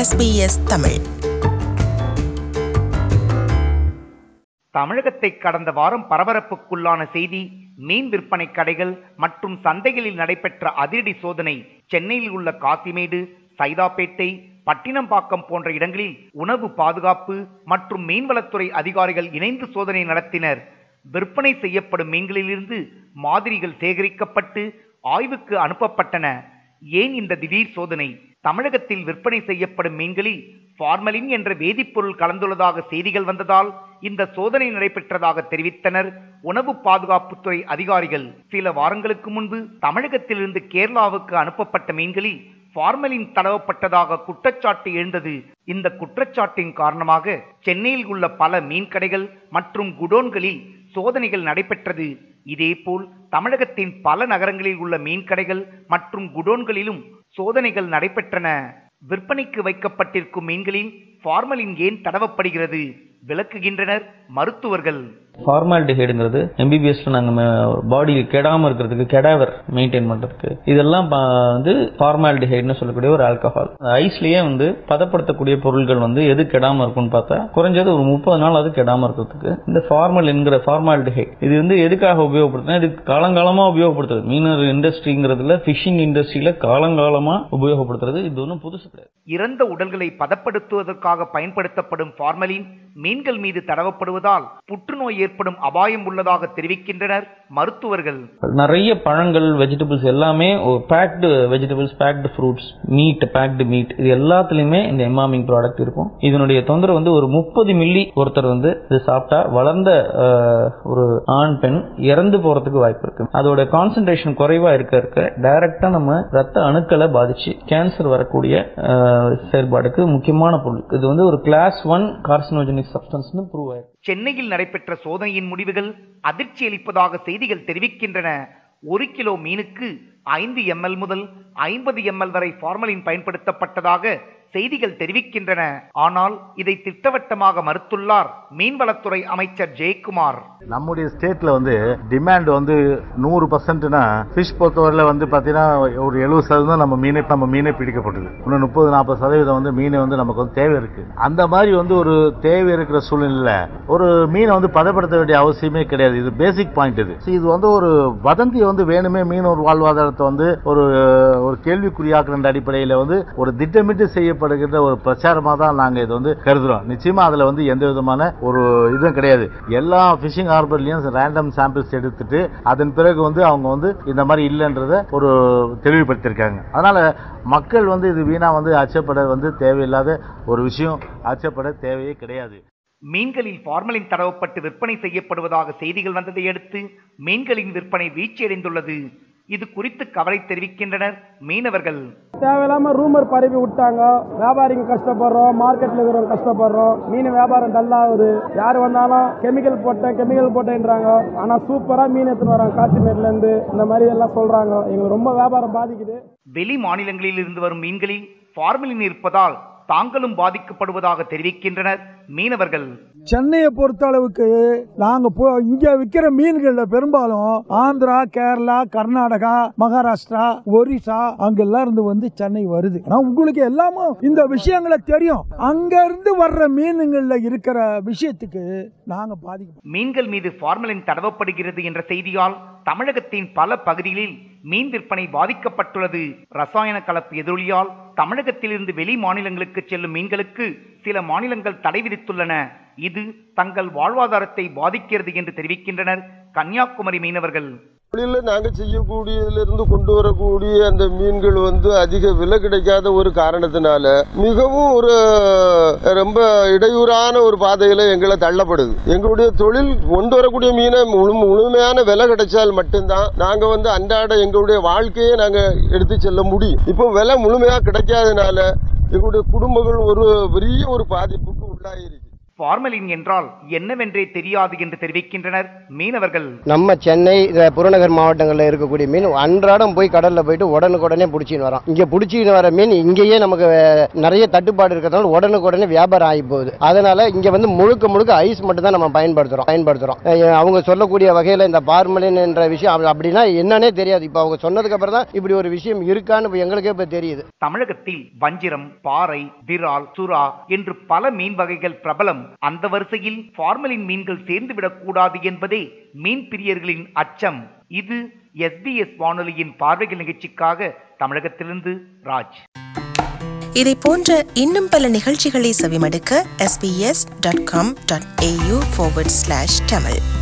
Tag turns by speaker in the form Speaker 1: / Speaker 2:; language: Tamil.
Speaker 1: SBS தமிழ்
Speaker 2: தமிழகத்தை கடந்த வாரம் பரபரப்புக்குள்ளான செய்தி மீன் விற்பனை கடைகள் மற்றும் சந்தைகளில் நடைபெற்ற அதிரடி சோதனை சென்னையில் உள்ள காசிமேடு சைதாப்பேட்டை பட்டினம்பாக்கம் போன்ற இடங்களில் உணவு பாதுகாப்பு மற்றும் மீன்வளத்துறை அதிகாரிகள் இணைந்து சோதனை நடத்தினர் விற்பனை செய்யப்படும் மீன்களிலிருந்து மாதிரிகள் சேகரிக்கப்பட்டு ஆய்வுக்கு அனுப்பப்பட்டன ஏன் இந்த திடீர் சோதனை தமிழகத்தில் விற்பனை செய்யப்படும் மீன்களில் ஃபார்மலின் என்ற வேதிப்பொருள் கலந்துள்ளதாக செய்திகள் வந்ததால் இந்த சோதனை நடைபெற்றதாக தெரிவித்தனர் உணவு பாதுகாப்புத்துறை அதிகாரிகள் சில வாரங்களுக்கு முன்பு தமிழகத்திலிருந்து கேரளாவுக்கு அனுப்பப்பட்ட மீன்களில் ஃபார்மலின் தடவப்பட்டதாக குற்றச்சாட்டு எழுந்தது இந்த குற்றச்சாட்டின் காரணமாக சென்னையில் உள்ள பல மீன் கடைகள் மற்றும் குடோன்களில் சோதனைகள் நடைபெற்றது இதேபோல் தமிழகத்தின் பல நகரங்களில் உள்ள மீன் கடைகள் மற்றும் குடோன்களிலும் சோதனைகள் நடைபெற்றன விற்பனைக்கு வைக்கப்பட்டிருக்கும் மீன்களில் ஃபார்மலின் ஏன் தடவப்படுகிறது விளக்குகின்றனர் மருத்துவர்கள்
Speaker 3: ஃபார்மாலிட்டிஹைடுங்கிறது எம்பிபிஎஸ்ல நாங்க பாடி கெடாம இருக்கிறதுக்கு கெடாவர் மெயின்டைன் பண்றதுக்கு இதெல்லாம் ப- வந்து ஃபார்மாலிட்டிஹைடுன்னு சொல்லக்கூடிய ஒரு ஆல்கஹால் ஐஸ்லயே வந்து பதப்படுத்தக்கூடிய பொருட்கள் வந்து எது கெடாம இருக்கும்னு பார்த்தா குறைஞ்சது ஒரு முப்பது நாள் அது கெடாம இருக்கிறதுக்கு இந்த ஃபார்மல் என்கிற ஃபார்மாலிட்டிஹைட் இது வந்து எதுக்காக உபயோகப்படுத்துனா இது காலங்காலமா உபயோகப்படுத்துறது மீனர் இண்டஸ்ட்ரிங்கிறதுல ஃபிஷிங் இண்டஸ்ட்ரியில காலங்காலமா உபயோகப்படுத்துறது இது ஒன்றும் புதுசு கிடையாது
Speaker 2: இறந்த உடல்களை பதப்படுத்துவதற்காக பயன்படுத்தப்படும் ஃபார்மலின் மீன்கள் மீது தடவப்படுவதால் புற்றுநோய் ஏற்படும் அபாயம் உள்ளதாக தெரிவிக்கின்றனர் மருத்துவர்கள்
Speaker 3: நிறைய பழங்கள் வெஜிடபிள்ஸ் எல்லாமே baked vegetables baked fruits meat baked meat இது எல்லாத்துலயுமே இந்த எமாமிங் ப்ராடக்ட் இருக்கும் இதனுடைய தொந்தரவு வந்து ஒரு முப்பது மில்லி ஒருத்தர் வந்து இது சாப்பிட்டா வளர்ந்த அஹ், ஒரு ஆண் பெண் இறந்து போறதுக்கு வாய்ப்பு இருக்கு அதோட கான்சென்ட்ரேஷன் குறைவா இருக்க இருக்க டைரக்டா நம்ம ரத்த அணுக்களை பாதிச்சு கேன்சர் வரக்கூடிய அஹ், செயல்பாடுக்கு முக்கியமான பொருள் இது வந்து ஒரு கிளாஸ் ஒன் கார்சினோஜெனிக் சப்ஸ்டன்ஸ்னு ப்ரூவ் ஆயிருக்கு
Speaker 2: சென்னையில் நடைபெற்ற சோதனையின் முடிவுகள் அதிர்ச்சி அளிப்பதாக செய்திகள் தெரிவிக்கின்றன ஒரு கிலோ மீனுக்கு ஐந்து எம்எல் முதல் ஐம்பது எம்எல் வரை ஃபார்மலின் பயன்படுத்தப்பட்டதாக செய்திகள் தெரிவிக்கின்றன ஆனால் இதை திட்டவட்டமாக மறுத்துள்ளார் மீன்வளத்துறை அமைச்சர் ஜெயக்குமார்
Speaker 4: நம்முடைய ஸ்டேட்ல வந்து டிமாண்ட் வந்து நூறு பர்சன்ட்னா ஃபிஷ் பொறுத்தவரையில வந்து பார்த்தீங்கன்னா ஒரு எழுபது சதவீதம் நம்ம மீனை நம்ம மீனே பிடிக்கப்படுது இன்னும் முப்பது நாற்பது சதவீதம் வந்து மீனை வந்து நமக்கு வந்து தேவை இருக்கு அந்த மாதிரி வந்து ஒரு தேவை இருக்கிற சூழ்நிலையில ஒரு மீனை வந்து பதப்படுத்த வேண்டிய அவசியமே கிடையாது இது பேசிக் பாயிண்ட் இது See, இது வந்து ஒரு வதந்தி வந்து வேணுமே மீன் ஒரு வாழ்வாதாரத்தை வந்து ஒரு ஒரு கேள்விக்குறியாக்குற அடிப்படையில் வந்து ஒரு திட்டமிட்டு செய்யப்படுகின்ற ஒரு பிரச்சாரமாக தான் நாங்கள் இதை வந்து கருதுறோம் நிச்சயமா அதில் வந்து எந்த விதமான ஒரு இதுவும் கிடையாது எல்லா ஃபிஷிங் ஹார்பர்லையும் ரேண்டம் சாம்பிள்ஸ் எடுத்துட்டு அதன் பிறகு வந்து அவங்க வந்து இந்த மாதிரி இல்லைன்றத ஒரு தெளிவுபடுத்தியிருக்காங்க அதனால மக்கள் வந்து இது வீணா வந்து அச்சப்பட வந்து தேவையில்லாத ஒரு விஷயம் அச்சப்பட தேவையே கிடையாது
Speaker 2: மீன்களில் ஃபார்மலின் தடவப்பட்டு விற்பனை செய்யப்படுவதாக செய்திகள் வந்ததை அடுத்து மீன்களின் விற்பனை வீழ்ச்சியடைந்துள்ளது இது குறித்து கவலை தெரிவிக்கின்றனர் மீனவர்கள்
Speaker 5: தேவையில்லாம ரூமர் பரப்பி விட்டாங்க வியாபாரிங்க கஷ்டப்படுறோம் மார்க்கெட்ல இருக்கிறவங்க கஷ்டப்படுறோம் மீன் வியாபாரம் டல்லாகுது யார் வந்தாலும் கெமிக்கல் போட்டேன் கெமிக்கல் போட்டேன்றாங்க ஆனா சூப்பரா மீன் எடுத்துட்டு வராங்க காசிமேட்ல இருந்து இந்த மாதிரி எல்லாம் சொல்றாங்க எங்களுக்கு ரொம்ப வியாபாரம் பாதிக்குது
Speaker 2: வெளி மாநிலங்களில் இருந்து வரும் மீன்களில் ஃபார்மலின் இருப்பதால் தாங்களும் பாதிக்கப்படுவதாக தெரிவிக்கின்றனர் மீனவர்கள்
Speaker 6: சென்னையை பொறுத்த அளவுக்கு நாங்க போ இங்க விக்கிற மீன்கள்ல பெரும்பாலும் ஆந்திரா கேரளா கர்நாடகா மகாராஷ்டிரா ஒரிசா அங்கெல்லாம் இருந்து வந்து சென்னை வருது ஆனா உங்களுக்கு எல்லாமும் இந்த விஷயங்களை தெரியும் அங்க இருந்து வர்ற மீனுங்கள்ல இருக்கிற விஷயத்துக்கு நாங்க பாதிக்க
Speaker 2: மீன்கள் மீது ஃபார்மலின் தடவப்படுகிறது என்ற செய்தியால் தமிழகத்தின் பல பகுதிகளில் மீன் விற்பனை பாதிக்கப்பட்டுள்ளது ரசாயன கலப்பு எதிரொலியால் தமிழகத்திலிருந்து வெளி மாநிலங்களுக்கு செல்லும் மீன்களுக்கு சில மாநிலங்கள் தடை விதித்துள்ளன இது தங்கள் வாழ்வாதாரத்தை பாதிக்கிறது என்று தெரிவிக்கின்றனர் கன்னியாகுமரி மீனவர்கள்
Speaker 7: தொழில நாங்க செய்யக்கூடியதுல இருந்து கொண்டு வரக்கூடிய அந்த மீன்கள் வந்து அதிக விலை கிடைக்காத ஒரு காரணத்தினால மிகவும் ஒரு ரொம்ப இடையூறான ஒரு பாதையில எங்களை தள்ளப்படுது எங்களுடைய தொழில் கொண்டு வரக்கூடிய மீனை முழு முழுமையான விலை கிடைச்சால் மட்டும்தான் நாங்க வந்து அன்றாட எங்களுடைய வாழ்க்கையை நாங்க எடுத்து செல்ல முடியும் இப்போ விலை முழுமையா கிடைக்காதனால எங்களுடைய குடும்பங்கள் ஒரு பெரிய ஒரு பாதிப்புக்கு உள்ளாயிருக்கு
Speaker 2: ஃபார்மலின் என்றால் என்னவென்றே தெரியாது என்று தெரிவிக்கின்றனர் மீனவர்கள்
Speaker 1: நம்ம சென்னை இந்த புறநகர் மாவட்டங்களில் இருக்கக்கூடிய மீன் அன்றாடம் போய் கடல்ல போயிட்டு உடனுக்குடனே பிடிச்சின்னு வரோம் இங்க பிடிச்சின்னு வர மீன் இங்கேயே நமக்கு அஹ், நிறைய தட்டுப்பாடு இருக்கிறதுனால உடனுக்குடனே வியாபாரம் ஆகி போகுது அதனால இங்க வந்து முழுக்க முழுக்க ஐஸ் மட்டும் தான் நம்ம பயன்படுத்துறோம் பயன்படுத்துறோம் அஹ், அவங்க சொல்லக்கூடிய வகையில இந்த பார்மலின் என்ற விஷயம் அப்ப- அப்படின்னா என்னன்னே தெரியாது இப்போ அவங்க சொன்னதுக்கு அப்புறம் தான் இப்படி ஒரு விஷயம் இருக்கான்னு இப்ப எங்களுக்கே இப்ப தெரியுது
Speaker 2: தமிழகத்தில் வஞ்சிரம் பாறை விரால் சுறா என்று பல மீன் வகைகள் பிரபலம் அந்த வரிசையில் ஃபார்மலின் மீன்கள் சேர்ந்துவிடக் கூடாது என்பதே மீன் பிரியர்களின் அச்சம் இது எஸ்பிஎஸ் வானொலியின் பார்வைகள் நிகழ்ச்சிக்காக தமிழகத்திலிருந்து ராஜ்
Speaker 8: இதை போன்ற இன்னும் பல நிகழ்ச்சிகளை செவிமடுக்க sbs.com.au forward slash tamil